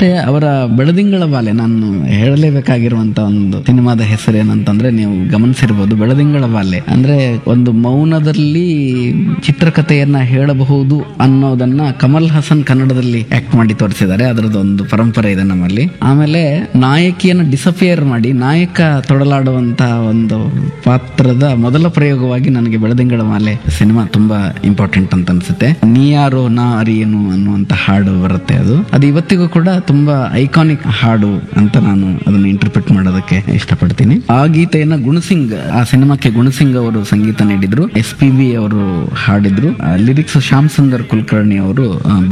ಮತ್ತೆ ಅವರ ಬೆಳದಿಂಗಳ ಬಾಲೆ ನಾನು ಹೇಳಲೇಬೇಕಾಗಿರುವಂತ ಒಂದು ಸಿನಿಮಾದ ಹೆಸರು ಏನಂತಂದ್ರೆ ನೀವು ಗಮನಿಸಿರ್ಬೋದು ಬೆಳದಿಂಗಳ ಬಾಲೆ ಅಂದ್ರೆ ಒಂದು ಮೌನದಲ್ಲಿ ಚಿತ್ರಕಥೆಯನ್ನ ಹೇಳಬಹುದು ಅನ್ನೋದನ್ನ ಕಮಲ್ ಹಾಸನ್ ಕನ್ನಡದಲ್ಲಿ ಆಕ್ಟ್ ಮಾಡಿ ತೋರಿಸಿದ್ದಾರೆ ಅದರದ್ದು ಒಂದು ಪರಂಪರೆ ಇದೆ ನಮ್ಮಲ್ಲಿ ಆಮೇಲೆ ನಾಯಕಿಯನ್ನು ಡಿಸಫಿಯರ್ ಮಾಡಿ ನಾಯಕ ತೊಡಲಾಡುವಂತಹ ಒಂದು ಪಾತ್ರದ ಮೊದಲ ಪ್ರಯೋಗವಾಗಿ ನನಗೆ ಬೆಳದಿಂಗಳ ಮಾಲೆ ಸಿನಿಮಾ ತುಂಬಾ ಇಂಪಾರ್ಟೆಂಟ್ ಅಂತ ಅನ್ಸುತ್ತೆ ನೀಯಾರೋ ನಾ ಅರಿಯನು ಅನ್ನುವಂತ ಹಾಡು ಬರುತ್ತೆ ಅದು ಅದು ಇವತ್ತಿಗೂ ಕೂಡ ತುಂಬಾ ಐಕಾನಿಕ್ ಹಾಡು ಅಂತ ನಾನು ಅದನ್ನ ಇಂಟರ್ಪ್ರಿಟ್ ಮಾಡೋದಕ್ಕೆ ಇಷ್ಟಪಡ್ತೀನಿ ಆ ಗೀತೆಯನ್ನ ಗುಣಸಿಂಗ್ ಆ ಸಿನಿಮಾಕ್ಕೆ ಗುಣಸಿಂಗ್ ಅವರು ಸಂಗೀತ ನೀಡಿದ್ರು ಎಸ್ ಪಿ ಬಿ ಅವರು ಹಾಡಿದ್ರು ಲಿರಿಕ್ಸ್ ಶ್ಯಾಮ್ ಸುಂದರ್ ಕುಲಕರ್ಣಿ ಅವರು